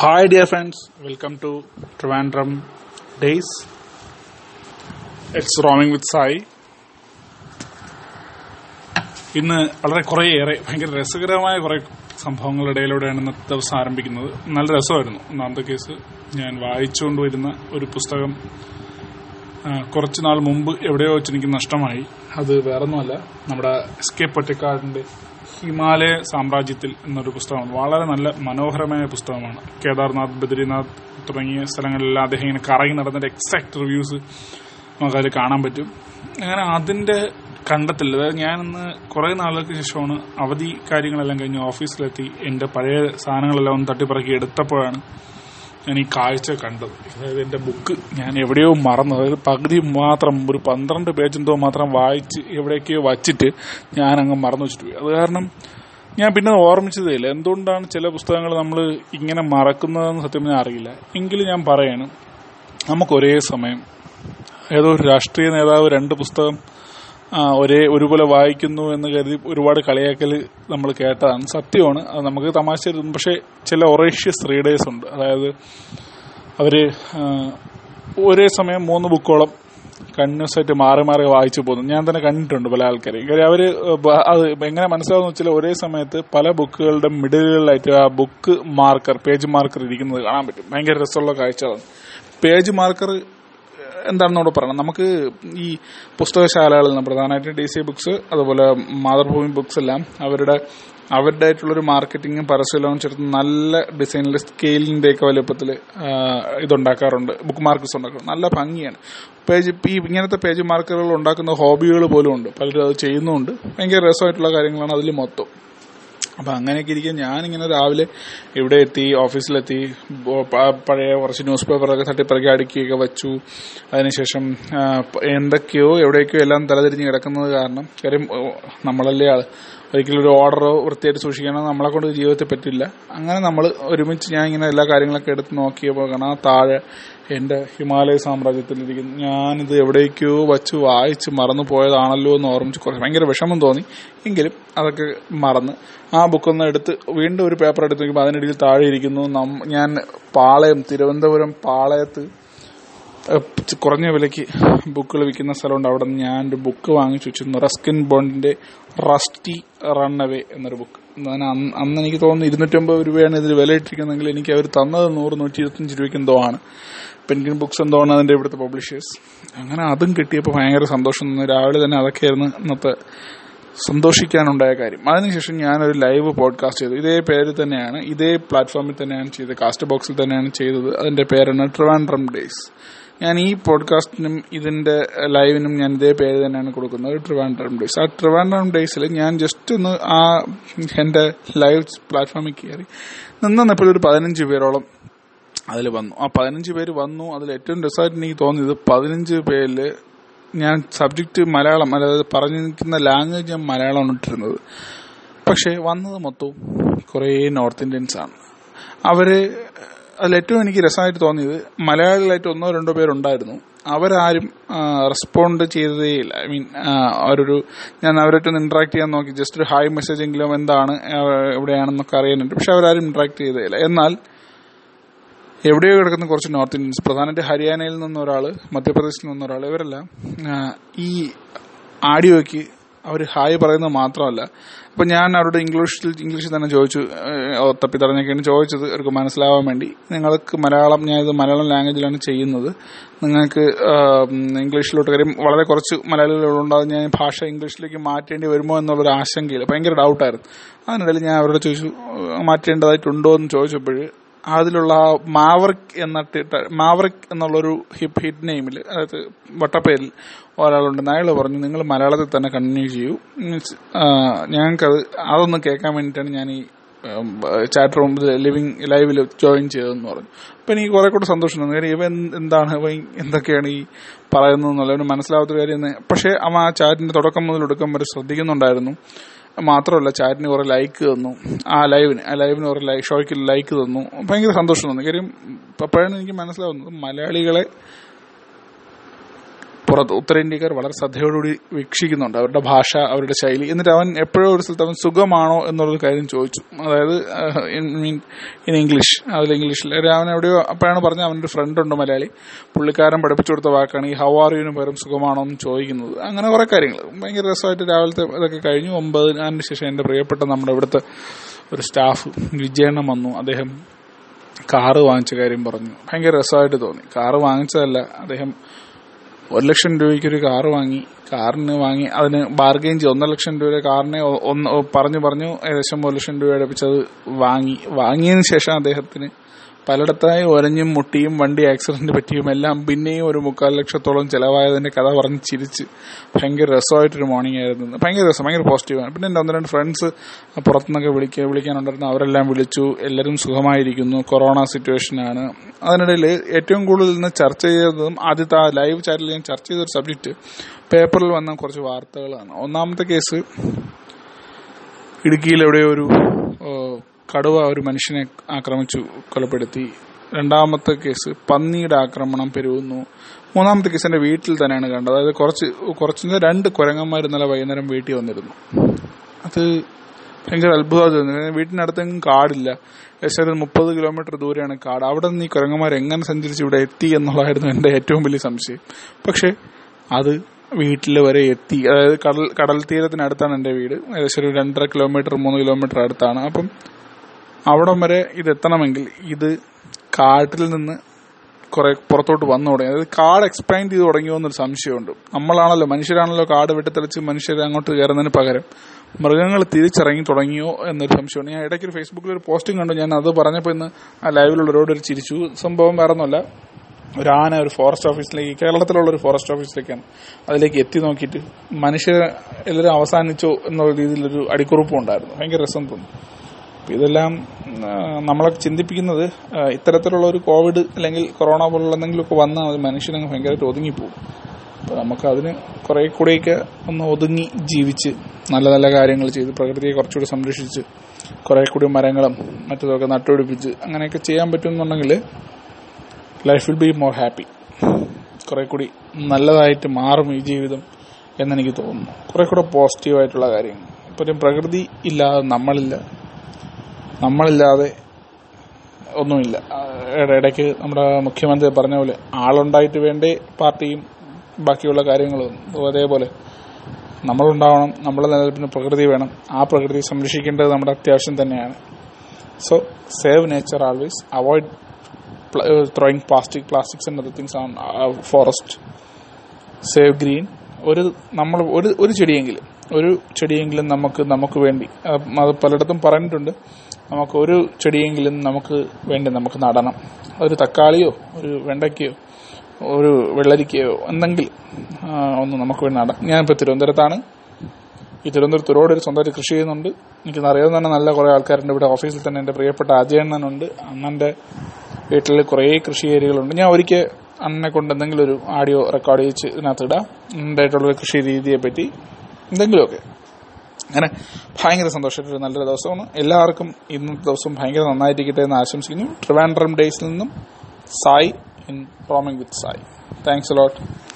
Hi, dear friends. Welcome to Trivandrum Days. It's roaming with Sai. ഇന്ന് വളരെ കുറേയേറെ ഭയങ്കര രസകരമായ കുറേ സംഭവങ്ങളുടെ ഇടയിലൂടെയാണ് ഇന്നത്തെ ദിവസം ആരംഭിക്കുന്നത് നല്ല രസമായിരുന്നു ഒന്നാമത്തെ കേസ് ഞാൻ വായിച്ചുകൊണ്ട് വരുന്ന ഒരു പുസ്തകം ആ, കുറച്ച് നാൾ മുമ്പ് എവിടെയോ വെച്ച് എനിക്ക് നഷ്ടമായി അത് വേറൊന്നുമല്ല നമ്മുടെ എസ് കെ പൊറ്റക്കാടിന്റെ ഹിമാലയ സാമ്രാജ്യത്തിൽ എന്നൊരു പുസ്തകമാണ് വളരെ നല്ല മനോഹരമായ പുസ്തകമാണ് കേദാർനാഥ് ബദ്രിനാഥ് തുടങ്ങിയ സ്ഥലങ്ങളിലെല്ലാം അദ്ദേഹം ഇങ്ങനെ കറങ്ങി നടന്നിട്ട് എക്സാക്ട് റിവ്യൂസ് നമുക്കതിൽ കാണാൻ പറ്റും അങ്ങനെ അതിന്റെ കണ്ടെത്തൽ അതായത് ഞാനിന്ന് കുറെ നാളുകൾക്ക് ശേഷമാണ് അവധി കാര്യങ്ങളെല്ലാം കഴിഞ്ഞ് ഓഫീസിലെത്തി എന്റെ പഴയ സാധനങ്ങളെല്ലാം ഒന്ന് തട്ടിപ്പറക്കി എടുത്തപ്പോഴാണ് ഞാൻ ഈ കാഴ്ച കണ്ടത് അതായത് എന്റെ ബുക്ക് ഞാൻ എവിടെയോ മറന്നു അതായത് പകുതി മാത്രം ഒരു പന്ത്രണ്ട് പേജ് എന്തോ മാത്രം വായിച്ച് എവിടേക്കോ വച്ചിട്ട് ഞാൻ അങ്ങ് മറന്നു വെച്ചിട്ട് പോയി അത് കാരണം ഞാൻ പിന്നെ അത് ഓർമ്മിച്ചതേ ഇല്ല എന്തുകൊണ്ടാണ് ചില പുസ്തകങ്ങൾ നമ്മൾ ഇങ്ങനെ മറക്കുന്നതെന്ന് സത്യം പറഞ്ഞാൽ അറിയില്ല എങ്കിലും ഞാൻ പറയാണ് നമുക്ക് ഒരേ സമയം ഏതോ ഒരു രാഷ്ട്രീയ നേതാവ് രണ്ട് പുസ്തകം ആ, ഒരേ ഒരുപോലെ വായിക്കുന്നു എന്ന് കരുതി ഒരുപാട് കളിയാക്കൽ നമ്മൾ കേട്ടതാണ് സത്യമാണ് അത് നമുക്ക് തമാശ തോന്നും പക്ഷെ ചില ഒറേഷ്യസ് റീഡേഴ്സ് ഉണ്ട് അതായത് അവര് ആ, ഒരേ സമയം മൂന്ന് ബുക്കോളം കണ്ടിന്യൂസ് ആയിട്ട് മാറി മാറി വായിച്ചു പോകുന്നു ഞാൻ തന്നെ കണ്ടിട്ടുണ്ട് പല ആൾക്കാരെയും കാര്യം അവര് ബ- അത് എങ്ങനെ മനസ്സിലാവുന്ന വെച്ചാൽ ഒരേ സമയത്ത് പല ബുക്കുകളുടെ മിഡിലുകളിലായിട്ട് ആ ബുക്ക് മാർക്കർ പേജ് മാർക്കർ ഇരിക്കുന്നത് കാണാൻ പറ്റും ഭയങ്കര രസമുള്ള കാഴ്ചകളാണ് പേജ് മാർക്കർ എന്താണെന്ന് ഇവിടെ പറയണം നമുക്ക് ഈ പുസ്തകശാലകളിൽ നിന്ന് പ്രധാനമായിട്ടും ഡി സി ബുക്സ് അതുപോലെ മാതൃഭൂമി ബുക്സ് എല്ലാം അവരുടെ അവരുടെ ആയിട്ടുള്ളൊരു മാർക്കറ്റിംഗും പരസ്യവും ചേർത്ത് നല്ല ഡിസൈനിൽ സ്കെയിലിന്റെ ഒക്കെ വലുപ്പത്തിൽ ഇതുണ്ടാക്കാറുണ്ട് ബുക്ക് മാർക്കറ്റ്സ് ഉണ്ടാക്കാറുണ്ട് നല്ല ഭംഗിയാണ് പേജ് ഈ ഇങ്ങനത്തെ പേജ് മാർക്കറുകൾ ഉണ്ടാക്കുന്ന ഹോബികൾ പോലും ഉണ്ട് പലരും അത് ചെയ്യുന്നുമുണ്ട് ഭയങ്കര രസമായിട്ടുള്ള കാര്യങ്ങളാണ് അതിൽ മൊത്തം അപ്പൊ അങ്ങനെയൊക്കെ ഇരിക്കും ഞാനിങ്ങനെ രാവിലെ ഇവിടെ എത്തി ഓഫീസിലെത്തി ബോ- പ- പഴയ കുറച്ച് ന്യൂസ് പേപ്പറൊക്കെ തട്ടിപ്പറക്കി അടുക്കിയൊക്കെ വെച്ചു അതിനുശേഷം ആ, പ- എന്തൊക്കെയോ എവിടെയൊക്കെയോ എല്ലാം തലതിരിഞ്ഞ് കിടക്കുന്നത് കാരണം കാര്യം ഓ, നമ്മളല്ലേ ആള് ഒരിക്കലും ഒരു ഓർഡറോ വൃത്തിയായിട്ട് സൂക്ഷിക്കണം നമ്മളെ കൊണ്ട് ജീവിതത്തിൽ പറ്റില്ല അങ്ങനെ നമ്മൾ ഒരുമിച്ച് ഞാൻ ഇങ്ങനെ എല്ലാ കാര്യങ്ങളൊക്കെ എടുത്ത് നോക്കിയപ്പോൾ കാണാം ആ താഴെ എന്റെ ഹിമാലയ സാമ്രാജ്യത്തിലിരിക്കുന്നു ഞാനിത് എവിടേക്കോ വച്ച് വായിച്ച് മറന്നു പോയതാണല്ലോ എന്ന് ഓർമ്മിച്ച് കുറച്ച് ഭയങ്കര വിഷമം തോന്നി എങ്കിലും അതൊക്കെ മറന്ന് ആ ബുക്കൊന്ന് എടുത്ത് വീണ്ടും ഒരു പേപ്പർ എടുത്ത് നോക്കുമ്പോൾ അതിനിടയിൽ താഴെ ഇരിക്കുന്നു നം- ഞാൻ പാളയം തിരുവനന്തപുരം പാളയത്ത് ഏഹ്, ച് കുറഞ്ഞ വിലയ്ക്ക് ബുക്കുകൾ വിൽക്കുന്ന സ്ഥലമുണ്ട് അവിടെ നിന്ന് ഞാൻ ഒരു ബുക്ക് വാങ്ങിച്ചു വെച്ചിരുന്നു റസ്കിൻ ബോണ്ടിന്റെ റസ്റ്റി റണ്ണവേ എന്നൊരു ബുക്ക് ഞാൻ അന്ന് അന്ന് എനിക്ക് തോന്നുന്നു ഇരുന്നൂറ്റമ്പത് രൂപയാണ് ഇതിൽ വില ഇട്ടിരിക്കുന്നതെങ്കിൽ എനിക്ക് അവർ തന്നത് നൂറ് നൂറ്റി ഇരുപത്തഞ്ച് രൂപയ്ക്ക് എന്തോ ആണ് പെൻഗിൻ ബുക്സ് എന്തോ ആണ് അതിന്റെ ഇവിടുത്തെ പബ്ലിഷേഴ്സ് അങ്ങനെ അതും കിട്ടിയപ്പോൾ ഭയങ്കര സന്തോഷം തോന്നി രാവിലെ തന്നെ അതൊക്കെയായിരുന്നു ഇന്നത്തെ സന്തോഷിക്കാനുണ്ടായ കാര്യം അതിനുശേഷം ഞാനൊരു ലൈവ് പോഡ്കാസ്റ്റ് ചെയ്തു ഇതേ പേര് തന്നെയാണ് ഇതേ പ്ലാറ്റ്ഫോമിൽ തന്നെയാണ് ചെയ്തത് കാസ്റ്റ് ബോക്സിൽ തന്നെയാണ് ചെയ്തത് അതിന്റെ പേരാണ് ട്രിവാൻഡ്രം ഡേയ്സ് ഞാൻ ഈ പോഡ്കാസ്റ്റിനും ഇതിന്റെ ലൈവിനും ഞാൻ ഇതേ പേര് തന്നെയാണ് കൊടുക്കുന്നത് ട്രിവാൻഡ്രം ഡേയ്സ് ആ ട്രിവാൻഡ്രം ഡേയ്സിൽ ഞാൻ ജസ്റ്റ് ഒന്ന് ആ എന്റെ ലൈവ് പ്ലാറ്റ്ഫോമിൽ കയറി നിന്നപ്പോൾ ഒരു പതിനഞ്ച് പേരോളം അതിൽ വന്നു ആ പതിനഞ്ച് പേര് വന്നു അതിൽ ഏറ്റവും രസമായിട്ട് എനിക്ക് തോന്നിയത് പതിനഞ്ച് പേരില് ഞാൻ സബ്ജക്റ്റ് മലയാളം അതായത് പറഞ്ഞിരിക്കുന്ന ലാംഗ്വേജ് ഞാൻ മലയാളമാണ് ഇട്ടിരുന്നത് പക്ഷെ വന്നത് മൊത്തവും കുറേ നോർത്ത് ഇന്ത്യൻസ് ആണ് അവര് അതിൽ ഏറ്റവും എനിക്ക് രസമായിട്ട് തോന്നിയത് മലയാളികളായിട്ട് ഒന്നോ രണ്ടോ പേരുണ്ടായിരുന്നു അവരാരും റെസ്പോണ്ട് ചെയ്തതേ ഇല്ല ഐ മീൻ അവരൊരു ഞാൻ അവരായിട്ടൊന്ന് ഇന്ററാക്ട് ചെയ്യാൻ നോക്കി ജസ്റ്റ് ഒരു ഹായ് മെസ്സേജ് എങ്കിലും എന്താണ് ആ, എവിടെയാണെന്നൊക്കെ അറിയാനുണ്ട് പക്ഷെ അവരാരും ഇന്ററാക്ട് ചെയ്തേ ഇല്ല എന്നാൽ എവിടെയോ കിടക്കുന്ന കുറച്ച് നോർത്ത് ഇന്ത്യൻസ് പ്രധാനമായിട്ട് ഹരിയാനയിൽ നിന്ന് ഒരാള് മധ്യപ്രദേശിൽ നിന്ന് ഒരാൾ ഇവരെല്ലാം ആ, ഈ ആഡിയോയ്ക്ക് അവർ ഹായ് പറയുന്നത് മാത്രമല്ല അപ്പൊ ഞാൻ അവരുടെ ഇംഗ്ലീഷിൽ ഇംഗ്ലീഷിൽ തന്നെ ചോദിച്ചു ഏഹ്, തപ്പി തടഞ്ഞൊക്കെയാണ് ചോദിച്ചത് അവർക്ക് മനസ്സിലാവാൻ വേണ്ടി നിങ്ങൾക്ക് മലയാളം ഞാൻ ഇത് മലയാളം ലാംഗ്വേജിലാണ് ചെയ്യുന്നത് നിങ്ങൾക്ക് ആം, ഇംഗ്ലീഷിലോട്ട് കാര്യം വളരെ കുറച്ച് മലയാളികളുണ്ട് അത് ഞാൻ ഭാഷ ഇംഗ്ലീഷിലേക്ക് മാറ്റേണ്ടി വരുമോ എന്നുള്ളൊരു ആശങ്കയില്ല ഭയങ്കര ഡൗട്ടായിരുന്നു അതിനിടയിൽ ഞാൻ അവരോട് ചോദിച്ചു ഏഹ്, മാറ്റേണ്ടതായിട്ടുണ്ടോ എന്ന് ചോദിച്ചപ്പോൾ അതിലുള്ള ആ മാവറിക് എന്ന ടി- മാവറിക് എന്നുള്ളൊരു ഹിപ്പ് ഹിറ്റ് നെയിമിൽ അതായത് വട്ടപ്പേരിൽ ഒരാളുണ്ട് അയാൾ പറഞ്ഞു നിങ്ങൾ മലയാളത്തിൽ തന്നെ കണ്ടിന്യൂ ചെയ്യൂ മീൻസ് ഞങ്ങൾക്കത് അതൊന്ന് കേൾക്കാൻ വേണ്ടിയിട്ടാണ് ഞാൻ ഈ ചാറ്റ് റൂമിൽ ലിവിങ് ലൈവിൽ ജോയിൻ ചെയ്തതെന്ന് പറഞ്ഞു അപ്പൊ എനിക്ക് കുറെ കൂടെ സന്തോഷം തോന്നി കാര്യം ഇവൻ എന്താണ് ഇവൻ എന്തൊക്കെയാണ് ഈ പറയുന്നത് എന്നുള്ളവന് മനസ്സിലാവാത്ത കാര്യം എന്ന് പക്ഷേ അവൻ ആ ചാറ്റിന്റെ തുടക്കം മുതൽ ഒടുക്കം വരെ ശ്രദ്ധിക്കുന്നുണ്ടായിരുന്നു മാത്രമല്ല ചാറ്റിന് കുറെ ലൈക്ക് തന്നു ആ ലൈവിന് ആ ലൈവിന് കുറെ ലൈക്ക് ഷോയ്ക്ക് ലൈക്ക് തന്നു ഭയങ്കര സന്തോഷം തോന്നി കാര്യം അപ്പോഴാണ് എനിക്ക് മനസ്സിലാവുന്നത് മലയാളികളെ പുറത്ത് ഉത്തരേന്ത്യക്കാർ വളരെ ശ്രദ്ധയോടുകൂടി വീക്ഷിക്കുന്നുണ്ട് അവരുടെ ഭാഷ അവരുടെ ശൈലി എന്നിട്ട് അവൻ എപ്പോഴും ഒരു സ്ഥലത്ത് അവൻ സുഖമാണോ എന്നുള്ളൊരു കാര്യം ചോദിച്ചു അതായത് മീൻ ഇൻ ഇംഗ്ലീഷ് അതിൽ ഇംഗ്ലീഷിൽ അവൻ എവിടെയോ അപ്പോഴാണ് പറഞ്ഞത് അവൻ്റെ ഒരു ഫ്രണ്ട് ഉണ്ട് മലയാളി പുള്ളിക്കാരൻ പഠിപ്പിച്ചു കൊടുത്ത വാക്കാണ് ഈ ഹൗ ആർ യുവിന് പകരം സുഖമാണോ എന്ന് ചോദിക്കുന്നത് അങ്ങനെ കുറെ കാര്യങ്ങൾ ഭയങ്കര രസമായിട്ട് രാവിലത്തെ ഇതൊക്കെ കഴിഞ്ഞു ഒമ്പത് അതിന് ശേഷം എൻ്റെ പ്രിയപ്പെട്ട നമ്മുടെ ഇവിടുത്തെ ഒരു സ്റ്റാഫ് വിജയണ്ണം വന്നു അദ്ദേഹം കാറ് വാങ്ങിച്ച കാര്യം പറഞ്ഞു ഭയങ്കര രസമായിട്ട് തോന്നി കാറ് വാങ്ങിച്ചതല്ല അദ്ദേഹം ഒരു ലക്ഷം രൂപയ്ക്ക് ഒരു കാറ് വാങ്ങി കാറിന് വാങ്ങി അതിന് ബാർഗെയിൻ ചെയ്ത് ഒന്നര ലക്ഷം രൂപയുടെ കാറിനെ ഒ- ഒന്ന് പറഞ്ഞു പറഞ്ഞു ഏകദേശം ഒരു ലക്ഷം രൂപ അടുപ്പിച്ചത് വാങ്ങി വാങ്ങിയതിന് ശേഷം അദ്ദേഹത്തിന് പലയിടത്തായി ഒരഞ്ഞും മുട്ടിയും വണ്ടി ആക്സിഡന്റ് പറ്റിയും എല്ലാം പിന്നെയും ഒരു മുക്കാൽ ലക്ഷത്തോളം ചെലവായതിന്റെ കഥ പറഞ്ഞ് ചിരിച്ച് ഭയങ്കര രസമായിട്ടൊരു മോർണിംഗ് ആയിരുന്നു ഇന്ന്. ഭയങ്കര രസം ഭയങ്കര പോസിറ്റീവാണ് പിന്നെ എൻ്റെ ഒന്ന് രണ്ട് ഫ്രണ്ട്സ് പുറത്തുനിന്നൊക്കെ വിളിക്കുക വിളിക്കാനുണ്ടായിരുന്നു അവരെല്ലാം വിളിച്ചു എല്ലാവരും സുഖമായിരിക്കുന്നു കൊറോണ സിറ്റുവേഷനാണ് അതിനിടയിൽ ഏറ്റവും കൂടുതൽ ഇന്ന് ചർച്ച ചെയ്തതും ആദ്യത്തെ ആ ലൈവ് ചാറ്റിൽ ഞാൻ ചർച്ച ചെയ്ത ഒരു സബ്ജക്റ്റ് പേപ്പറിൽ വന്ന കുറച്ച് വാർത്തകളാണ് ഒന്നാമത്തെ കേസ് ഇടുക്കിയിൽ എവിടെയോ ഒരു ഏഹ്, കടുവ ഒരു മനുഷ്യനെ ആക്രമിച്ചു കൊലപ്പെടുത്തി രണ്ടാമത്തെ കേസ് പന്നിയുടെ ആക്രമണം പെരുകുന്നു മൂന്നാമത്തെ കേസ് എന്റെ വീട്ടിൽ തന്നെയാണ് കണ്ടത് അതായത് കുറച്ച് കുറച്ച് രണ്ട് കുരങ്ങന്മാർ ഇന്നലെ വൈകുന്നേരം വീട്ടിൽ വന്നിരുന്നു അത് ഭയങ്കര അത്ഭുതമായി തോന്നി വീട്ടിനടുത്തെങ്കിലും കാടില്ല ഏകദേശം ഒരു മുപ്പത് കിലോമീറ്റർ ദൂരെയാണ് കാട് അവിടെ നിന്ന് ഈ കുരങ്ങന്മാർ എങ്ങനെ സഞ്ചരിച്ച് ഇവിടെ എത്തി എന്നുള്ളതായിരുന്നു എന്റെ ഏറ്റവും വലിയ സംശയം പക്ഷെ അത് വീട്ടിൽ വരെ എത്തി അതായത് കടൽ കടൽ തീരത്തിനടുത്താണ് എന്റെ വീട് ഏകദേശം ഒരു രണ്ടര കിലോമീറ്റർ മൂന്ന് കിലോമീറ്റർ അടുത്താണ് അപ്പം അവിടം വരെ ഇത് എത്തണമെങ്കിൽ ഇത് കാട്ടിൽ നിന്ന് കുറെ പുറത്തോട്ട് വന്നു തുടങ്ങി അതായത് കാട് എക്സ്പാൻഡ് ചെയ്ത് തുടങ്ങിയോ എന്നൊരു സംശയമുണ്ട് നമ്മളാണല്ലോ മനുഷ്യരാണല്ലോ കാട് വെട്ടിത്തെളിച്ച് മനുഷ്യരെ അങ്ങോട്ട് കയറുന്നതിന് പകരം മൃഗങ്ങൾ തിരിച്ചിറങ്ങി തുടങ്ങിയോ എന്നൊരു സംശയമുണ്ട് ഞാൻ ഇടയ്ക്ക് ഒരു ഫേസ്ബുക്കിൽ ഒരു പോസ്റ്റിംഗ് കണ്ടു ഞാൻ അത് പറഞ്ഞപ്പോൾ ഇന്ന് ആ ലൈവിലുള്ളവരോട് ഒരു ചിരിച്ചു സംഭവം വേറെ ഒന്നുമല്ല ഒരു ആന ഒരു ഫോറസ്റ്റ് ഓഫീസിലേക്ക് കേരളത്തിലുള്ള ഒരു ഫോറസ്റ്റ് ഓഫീസിലേക്കാണ് അതിലേക്ക് എത്തി നോക്കിയിട്ട് മനുഷ്യരെ എല്ലാവരും അവസാനിച്ചോ എന്നുള്ള രീതിയിലൊരു അടിക്കുറിപ്പും ഉണ്ടായിരുന്നു ഭയങ്കര രസം തോന്നി അപ്പൊ ഇതെല്ലാം ആ, നമ്മളെ ചിന്തിപ്പിക്കുന്നത് ആ, ഇത്തരത്തിലുള്ള ഒരു കോവിഡ് അല്ലെങ്കിൽ കൊറോണ പോലുള്ള എന്തെങ്കിലുമൊക്കെ വന്നാൽ അത് മനുഷ്യനങ്ങ് ഭയങ്കരമായിട്ട് ഒതുങ്ങിപ്പോകും അപ്പോൾ നമുക്ക് അതിന് കുറെ കൂടെയൊക്കെ ഒന്ന് ഒതുങ്ങി ജീവിച്ച് നല്ല നല്ല കാര്യങ്ങൾ ചെയ്ത് പ്രകൃതിയെ കുറച്ചുകൂടി സംരക്ഷിച്ച് കുറെ കൂടി മരങ്ങളും മറ്റതൊക്കെ നട്ടുപിടിപ്പിച്ച് അങ്ങനെയൊക്കെ ചെയ്യാൻ പറ്റുമെന്നുണ്ടെങ്കിൽ life will be more happy കുറെ കൂടി നല്ലതായിട്ട് മാറും ഈ ജീവിതം എന്നെനിക്ക് തോന്നുന്നു കുറെ കൂടെ പോസിറ്റീവായിട്ടുള്ള കാര്യങ്ങൾ ഇപ്പം പ്രകൃതി ഇല്ലാതെ നമ്മളില്ല നമ്മളില്ലാതെ ഒന്നുമില്ല ആ, ഇട- ഇടയ്ക്ക് നമ്മുടെ മുഖ്യമന്ത്രി പറഞ്ഞ പോലെ ആളുണ്ടായിട്ട് വേണ്ടേ പാർട്ടിയും ബാക്കിയുള്ള കാര്യങ്ങളും അപ്പോൾ അതേപോലെ നമ്മളുണ്ടാവണം നമ്മുടെ നിലനിൽപ്പിന് പ്രകൃതി വേണം ആ പ്രകൃതി സംരക്ഷിക്കേണ്ടത് നമ്മുടെ അത്യാവശ്യം തന്നെയാണ് so save nature always avoid throwing plastic plastics and other things on forest save green ഒരു നമ്മൾ ഒരു ഒരു ചെടിയെങ്കിലും ഒരു ചെടിയെങ്കിലും നമുക്ക് നമുക്ക് വേണ്ടി അത് അത് പലയിടത്തും പറഞ്ഞിട്ടുണ്ട് നമുക്ക് ഒരു ചെടിയെങ്കിലും നമുക്ക് വേണ്ടി നമുക്ക് നടണം ഒരു തക്കാളിയോ ഒരു വെണ്ടയ്ക്കയോ ഒരു വെള്ളരിക്കയോ എന്തെങ്കിലും ആ, ഒന്ന് നമുക്ക് വേണ്ടി നടാം ഞാനിപ്പോൾ തിരുവനന്തപുരത്താണ് ഈ തിരുവനന്തപുരത്ത് ഒരുപാട് പേര് സ്വന്തമായിട്ട് കൃഷി ചെയ്യുന്നുണ്ട് എനിക്ക് അറിയാവുന്ന തന്നെ നല്ല കുറേ ആൾക്കാരുണ്ട് ഇവിടെ ഓഫീസിൽ തന്നെ എൻ്റെ പ്രിയപ്പെട്ട അജയണ്ണനുണ്ട് അണ്ണൻ്റെ വീട്ടിൽ കുറേ കൃഷി ഏരിയകളുണ്ട് ഞാൻ ഒരിക്കൽ അണ്ണനെ കൊണ്ട് എന്തെങ്കിലും ഒരു ആഡിയോ റെക്കോർഡ് ചെയ്ച്ച് ഇതിനകത്ത് ഇടാം എന്തായിട്ടുള്ള കൃഷി രീതിയെ പറ്റി എന്തെങ്കിലുമൊക്കെ അങ്ങനെ ഭയങ്കര സന്തോഷമായിട്ടൊരു നല്ലൊരു ദിവസമാണ് എല്ലാവർക്കും ഇന്നത്തെ ദിവസം ഭയങ്കര നന്നായിരിക്കട്ടെ എന്ന് ആശംസിക്കുന്നു ട്രിവാൻഡ്രം ഡേയ്സിൽ നിന്നും Sai in roaming with Sai thanks allot